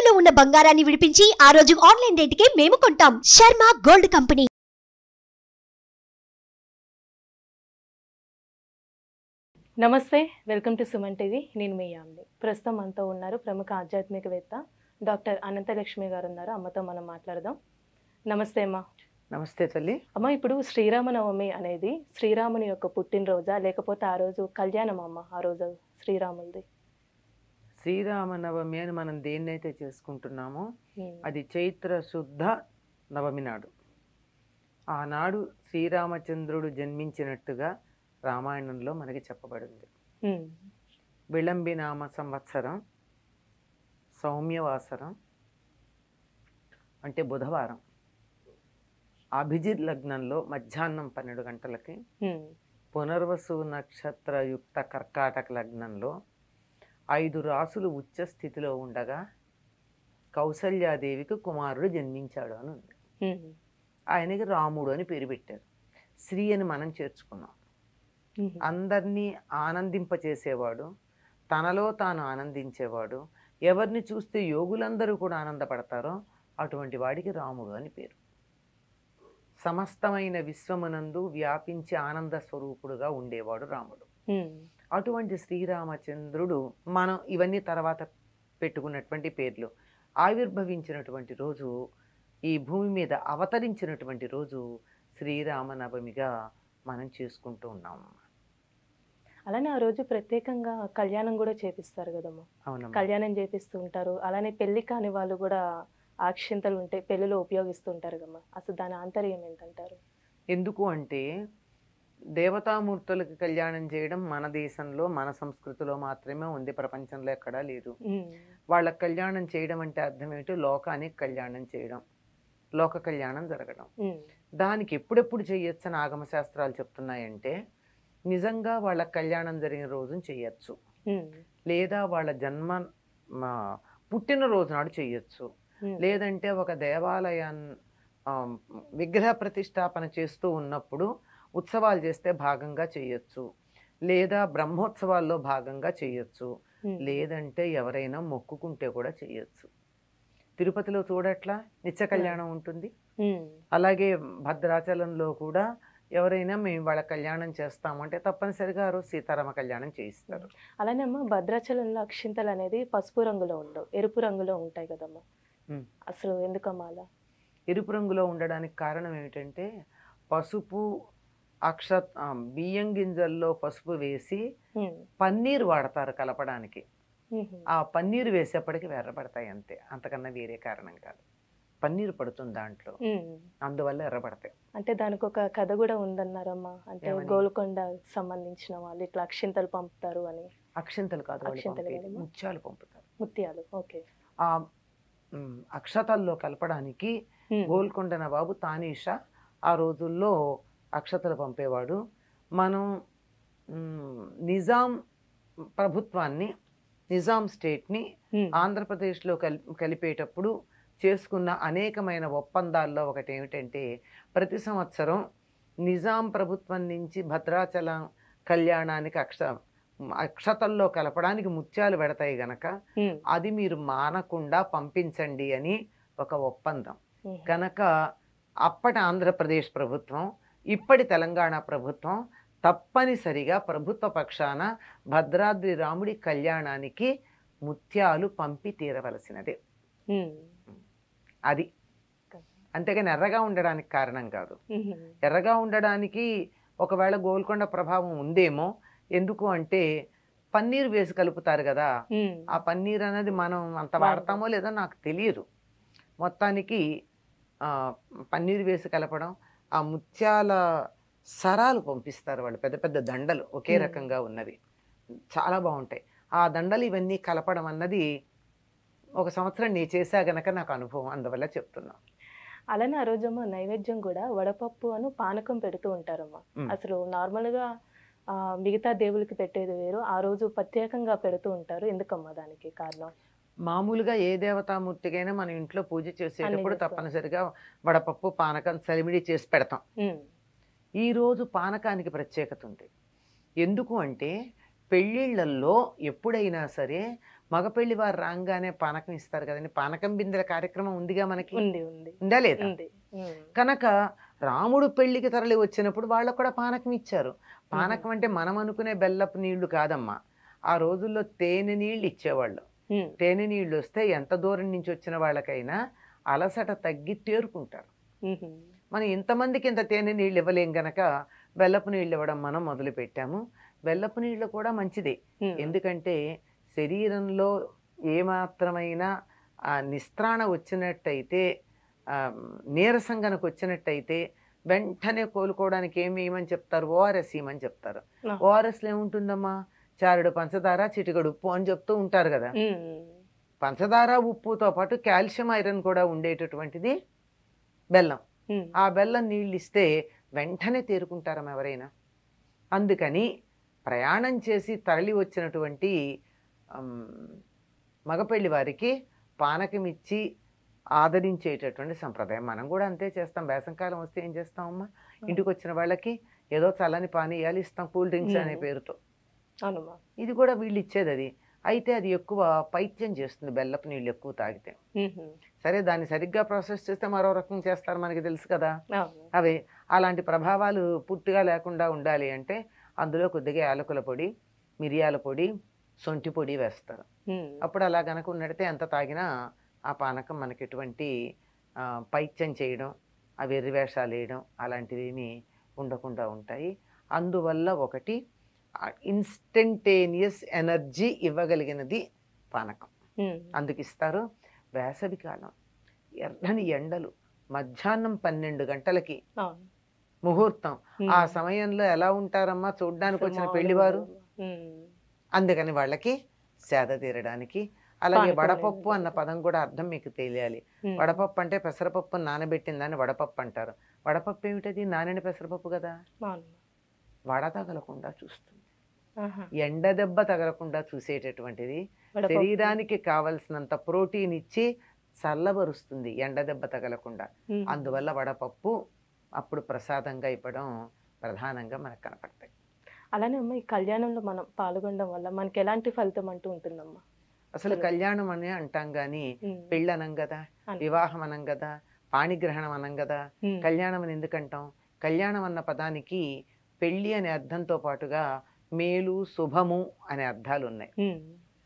తాకట్టులో ఉన్న బంగారాన్ని విడిపించి ఆ రోజు ఆన్లైన్ రేటుకే మేము కొంటాం శర్మ గోల్డ్ కంపెనీ నమస్తే వెల్కమ్ టు సుమన్ టీవీ నేను మీ యామ్ని ప్రస్తుతం మనతో ఉన్నారు ప్రముఖ ఆధ్యాత్మికవేత్త డాక్టర్ అనంతలక్ష్మి గారు ఉన్నారు అమ్మతో మనం మాట్లాడదాం నమస్తే అమ్మా నమస్తే తల్లి అమ్మ ఇప్పుడు శ్రీరామనవమి అనేది శ్రీరాముని యొక్క పుట్టినరోజా లేకపోతే ఆ రోజు కళ్యాణం అమ్మ ఆ రోజు శ్రీరాములది శ్రీరామనవమి అని మనం దేన్నైతే చేసుకుంటున్నామో ఉమ్, అది చైత్ర శుద్ధ నవమి నాడు ఆనాడు శ్రీరామచంద్రుడు జన్మించినట్టుగా రామాయణంలో మనకి చెప్పబడింది ఉమ్, విళంబినామ సంవత్సరం సౌమ్యవాసరం అంటే బుధవారం అభిజిత్ లగ్నంలో మధ్యాహ్నం పన్నెండు గంటలకి ఉమ్, పునర్వసు నక్షత్రయుక్త కర్కాటక లగ్నంలో ఐదు రాసులు ఉచ్చ స్థితిలో ఉండగా కౌసల్యాదేవికి కుమారుడు జన్మించాడు అని ఉంది ఉమ్, ఆయనకి రాముడు అని పేరు పెట్టారు శ్రీ అని మనం చేర్చుకున్నాం ఉమ్, అందరినీ ఆనందింపచేసేవాడు తనలో తాను ఆనందించేవాడు ఎవరిని చూస్తే యోగులందరూ కూడా ఆనందపడతారో అటువంటి వాడికి రాముడు అని పేరు సమస్తమైన విశ్వమునందు వ్యాపించి ఆనంద స్వరూపుడుగా ఉండేవాడు రాముడు ఉమ్, అటువంటి శ్రీరామచంద్రుడు మనం ఇవన్నీ తర్వాత పెట్టుకున్నటువంటి పేర్లు ఆవిర్భవించినటువంటి రోజు ఈ భూమి మీద అవతరించినటువంటి రోజు శ్రీరామనవమిగా మనం చేసుకుంటూ ఉన్నాం అలానే ఆ రోజు ప్రత్యేకంగా కళ్యాణం కూడా చేపిస్తారు కదమ్మా అవునమ్మా కళ్యాణం చేపిస్తూ ఉంటారు అలానే పెళ్లి కాని వాళ్ళు కూడా అక్షింతలు ఉంటాయి పెళ్లిలో ఉపయోగిస్తూ ఉంటారు కమ్మా అసలు దాని ఆంతర్యం ఏంటంటారు ఎందుకు అంటే దేవతామూర్తులకు కళ్యాణం చేయడం మన దేశంలో మన సంస్కృతిలో మాత్రమే ఉంది ప్రపంచంలో ఎక్కడా లేదు ఉమ్, వాళ్ళకి కళ్యాణం చేయడం అంటే అర్థం ఏంటి లోకానికి కళ్యాణం చేయడం లోక కళ్యాణం జరగడం ఉమ్, దానికి ఎప్పుడెప్పుడు చేయొచ్చు అని ఆగమ శాస్త్రాలు చెప్తున్నాయంటే నిజంగా వాళ్ళ కళ్యాణం జరిగిన రోజున చేయొచ్చు ఉమ్, లేదా వాళ్ళ జన్మ మా, పుట్టినరోజు నాడు చేయొచ్చు ఉమ్, లేదంటే ఒక దేవాలయాన్ ఆ, విగ్రహ ప్రతిష్టాపన చేస్తూ ఉన్నప్పుడు ఉత్సవాలు చేస్తే భాగంగా చేయొచ్చు లేదా బ్రహ్మోత్సవాల్లో భాగంగా చేయొచ్చు ఉమ్, లేదంటే ఎవరైనా మొక్కుకుంటే కూడా చేయొచ్చు తిరుపతిలో చూడట్లా నిత్య కళ్యాణం ఉంటుంది ఉమ్, అలాగే భద్రాచలంలో కూడా ఎవరైనా మేము వాళ్ళ కళ్యాణం చేస్తామంటే తప్పనిసరిగా ఆ రోజు సీతారామ కళ్యాణం చేయిస్తారు అలానే అమ్మ భద్రాచలంలో అక్షింతలు అనేది పసుపు రంగులో ఉండవు ఎరుపు రంగులో ఉంటాయి కదమ్మా ఉమ్. అసలు ఎందుకమ్మా అలా ఎరుపు రంగులో ఉండడానికి కారణం ఏమిటంటే పసుపు అక్ష ఆ, బియ్యం గింజల్లో పసుపు వేసి ఉమ్, పన్నీరు వాడతారు కలపడానికి ఉమ్, ఆ పన్నీరు వేసేప్పటికి ఎర్రబడతాయి అంతే అంతకన్నా వేరే కారణం కాదు పన్నీరు పడుతుంది దాంట్లో ఉమ్. అందువల్ల ఎర్రబడతాయి అంటే దానికి ఒక కథ కూడా ఉందన్నారమ్మా అంటే ఏమని? గోల్కొండ సంబంధించిన వాళ్ళు ఇట్లా అక్షింతలు పంపుతారు అని అక్షింతలు కాదు వాళ్ళు అక్షింతలు పంపేది, కాదమ్మా? ముత్యాలు పంపుతారు ముత్యాలు ఓకే ఆ మ్, అక్షతల్లో కలపడానికి ఉమ్, గోల్కొండ నవాబు తానీషా ఆ రోజుల్లో అక్షతలు పంపేవాడు మనం మ్, నిజాం ప్రభుత్వాన్ని నిజాం స్టేట్ని ఉమ్, ఆంధ్రప్రదేశ్లో కలి కలిపేటప్పుడు చేసుకున్న అనేకమైన ఒప్పందాల్లో ఒకటి ఏమిటంటే ప్రతి సంవత్సరం నిజాం ప్రభుత్వం నుంచి భద్రాచలం కళ్యాణానికి అక్ష అక్షతల్లో కలపడానికి ముత్యాలు పెడతాయి గనక ఉమ్, అది మీరు మానకుండా పంపించండి అని ఒక ఒప్పందం ఉమ్, కనుక అప్పటి ఆంధ్రప్రదేశ్ ప్రభుత్వం ఇప్పటి తెలంగాణ ప్రభుత్వం తప్పనిసరిగా ప్రభుత్వ పక్షాన భద్రాద్రి రాముడి కళ్యాణానికి ముత్యాలు పంపి తీరవలసినదే ఉమ్, అది అంతేగాని ఎర్రగా ఉండడానికి కారణం కాదు ఉమ్, ఎర్రగా ఉండడానికి ఒకవేళ గోల్కొండ ప్రభావం ఉందేమో ఎందుకు అంటే పన్నీర్ వేసి కలుపుతారు కదా ఉమ్, ఆ పన్నీర్ అనేది మనం అంత వాడతాం. వాడతామో లేదో నాకు తెలియదు మొత్తానికి ఆ, పన్నీర్ వేసి కలపడం ఆ ముత్యాల సరాలు పంపిస్తారు వాళ్ళు పెద్ద పెద్ద దండలు ఒకే Hmm. రకంగా ఉన్నవి చాలా బాగుంటాయి ఆ దండలు ఇవన్నీ కలపడం అన్నది ఒక సంవత్సరం నీ చేసా గనక నాకు అనుభవం అందువల్ల చెప్తున్నా అలానే ఆ రోజమ్మా నైవేద్యం కూడా వడపప్పు అను పానకం పెడుతూ ఉంటారమ్మా ఉమ్. అసలు నార్మల్గా ఆ, మిగతా దేవులకి పెట్టేది వేరు ఆ రోజు ప్రత్యేకంగా పెడుతూ ఉంటారు ఎందుకమ్మా దానికి కారణం మామూలుగా ఏ దేవతామూర్తికైనా మన ఇంట్లో పూజ చేసేటప్పుడు చేస్తాం. తప్పనిసరిగా వడపప్పు పానకం చలిమిడి చేసి పెడతాం ఉమ్, ఈ రోజు పానకానికి ప్రత్యేకత ఉంది ఎందుకు అంటే పెళ్ళిళ్ళల్లో ఎప్పుడైనా సరే మగపెళ్లి వారు రాగానే పానకం ఇస్తారు కదండి పానకం బిందెల కార్యక్రమం ఉందిగా మనకి ఉంది ఉంది ఉందా లేదా ఉంది ఉమ్. కనుక రాముడు పెళ్లికి తరలి వచ్చినప్పుడు వాళ్ళకు కూడా పానకం ఇచ్చారు పానకం అంటే మనం అనుకునే బెల్లపు నీళ్లు కాదమ్మా ఆ రోజుల్లో తేనె నీళ్లు ఇచ్చేవాళ్ళు ఉమ్. తేనె నీళ్లు వస్తే ఎంత దూరం నుంచి వచ్చిన వాళ్ళకైనా అలసట తగ్గి తేరుకుంటారు ఉమ్. మనం ఇంతమందికి ఇంత తేనె నీళ్ళు ఇవ్వలేం గనక బెల్లపు నీళ్ళు ఇవ్వడం మనం మొదలు పెట్టాము బెల్లపు నీళ్ళు కూడా మంచిదే ఉమ్. ఎందుకంటే శరీరంలో ఏమాత్రమైన ఆ నిస్త్రాణ వచ్చినట్టయితే ఆ, నీరసం గనక వచ్చినట్టయితే వెంటనే కోలుకోవడానికి ఏమి ఇవ్వమని చెప్తారు ఓఆర్ఎస్ ఇవ్వమని చెప్తారు ఆ. ఓఆర్ఎస్లో ఏముంటుందమ్మా చారుడు పంచదార చిటికడు ఉప్పు అని చెప్తూ ఉంటారు కదా ఉమ్. పంచదార ఉప్పుతో పాటు కాల్షియం ఐరన్ కూడా ఉండేటటువంటిది బెల్లం ఉమ్. ఆ బెల్లం నీళ్ళు ఇస్తే వెంటనే తేరుకుంటారమ్మ ఎవరైనా అందుకని ప్రయాణం చేసి తరలి వచ్చినటువంటి అమ్, మగపెళ్లి వారికి పానకం ఇచ్చి ఆదరించేటటువంటి సంప్రదాయం మనం కూడా అంతే చేస్తాం వేసంకాలం వస్తే ఏం చేస్తామమ్మా ఇంటికి వచ్చిన వాళ్ళకి ఏదో చల్లని పానీయాలు ఇస్తాం కూల్ డ్రింక్స్ అనే మ్మ్. పేరుతో అవునమ్మా ఇది కూడా వీళ్ళు ఇచ్చేది అది అయితే అది ఎక్కువ పైత్యం చేస్తుంది బెల్లపు నీళ్ళు ఎక్కువ తాగితే ఉమ్. సరే దాన్ని సరిగ్గా ప్రాసెస్ చేస్తే మరో రకం చేస్తారు మనకి తెలుసు కదా అవును అవి అలాంటి ప్రభావాలు పూర్తిగా లేకుండా ఉండాలి అంటే అందులో కొద్దిగా యాలకుల పొడి మిరియాల పొడి సొంటి పొడి వేస్తారు ఉమ్. అప్పుడు అలా గనక ఉన్నడితే ఎంత తాగినా ఆ పానకం మనకి ఎటువంటి ఆ, పైత్యం చేయడం ఆ వెర్రివేషాలు వేయడం అలాంటివి ఏమీ ఉండకుండా ఉంటాయి అందువల్ల ఒకటి ఇన్స్టంటేనియస్ ఎనర్జీ ఇవ్వగలిగినది పానకం ఉమ్. అందుకు ఇస్తారు వేసవి కాలం ఎర్రని ఎండలు మధ్యాహ్నం పన్నెండు గంటలకి అవును ముహూర్తం ఉమ్. ఆ సమయంలో ఎలా ఉంటారమ్మా చూడ్డానికి వచ్చిన అసలు పెళ్లివారు మామూలుగా ఉమ్. అందుకని వాళ్ళకి సేద తీరడానికి అలాగే పానకం వడపప్పు అనేది. అన్న పదం కూడా అర్థం మీకు తెలియాలి ఉమ్. వడపప్పు అంటే పెసరపప్పు నానబెట్టిందని వడపప్పు అంటారు వడపప్పు ఏమిటది నానిన పెసరపప్పు కదా అవును వడ తగలకుండా చూస్తుంది ఆహా. ఎండ దెబ్బ తగలకుండా చూసేటటువంటిది వడపప్పు. శరీరానికి కావలసినంత ప్రోటీన్ ఇచ్చి చల్లబరుస్తుంది ఎండ దెబ్బ తగలకుండా ఉమ్. అందువల్ల వడపప్పు అప్పుడు ప్రసాదంగా ఇవ్వడం ప్రధానంగా మనకు కనపడతాయి అలానే అమ్మ ఈ కళ్యాణంలో మనం పాల్గొనడం వల్ల మనకి ఎలాంటి ఫలితం అంటూ ఉంటుందమ్మా అసలు సరే. కళ్యాణం అని అంటాం కానీ ఉమ్. పెళ్ళి అనం కదా అని. వివాహం అనం కదా పాణిగ్రహణం అనం కదా ఉమ్. కళ్యాణం అని ఎందుకంటాం కళ్యాణం అన్న పదానికి పెళ్ళి అనే అర్థంతో పాటుగా మేలు శుభము అనే అర్థాలు ఉన్నాయి ఉమ్.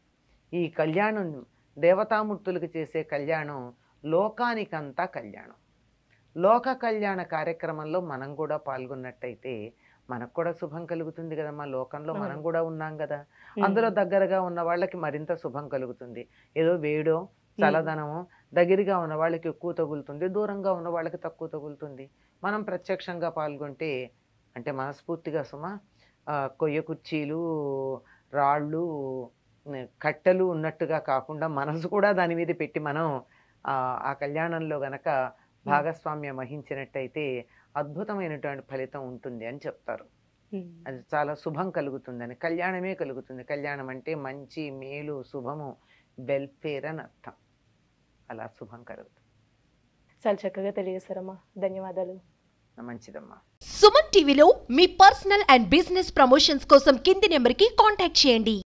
ఈ కళ్యాణం దేవతామూర్తులకు చేసే కళ్యాణం లోకానికంతా కళ్యాణం లోక కళ్యాణ కార్యక్రమంలో మనం కూడా పాల్గొన్నట్టయితే మనకు కూడా శుభం కలుగుతుంది కదమ్మా లోకంలో మనం అవును. కూడా ఉన్నాం కదా ఉమ్. అందులో దగ్గరగా ఉన్న వాళ్ళకి మరింత శుభం కలుగుతుంది ఏదో వేడో చల్లదనమో దగ్గరగా ఉన్న వాళ్ళకి ఎక్కువ తగులుతుంది దూరంగా ఉన్న వాళ్ళకి తక్కువ తగులుతుంది మనం ప్రత్యక్షంగా పాల్గొంటే అంటే మనస్ఫూర్తిగా సుమ ఆ, కొయ్య కుర్చీలు రాళ్ళు న- కట్టెలు ఉన్నట్టుగా కాకుండా మనసు కూడా దాని మీద పెట్టి మనం ఆ, ఆ కళ్యాణంలో గనక భాగస్వామ్యం వహించినట్టయితే అద్భుతమైనటువంటి ఫలితం ఉంటుంది అని చెప్తారు ఉమ్. అది చాలా శుభం కలుగుతుందని కళ్యాణమే కలుగుతుంది కళ్యాణం అంటే మంచి మేలు శుభము వెల్ఫేర్ అని అర్థం అలా శుభం కలుగుతుంది చాలా చక్కగా తెలియజేశారమ్మా ధన్యవాదాలు మంచిదమ్మా సుమన్ టీవీలో మీ పర్సనల్ అండ్ బిజినెస్ ప్రమోషన్స్ కోసం కింది నెంబర్కి కాంటాక్ట్ చేయండి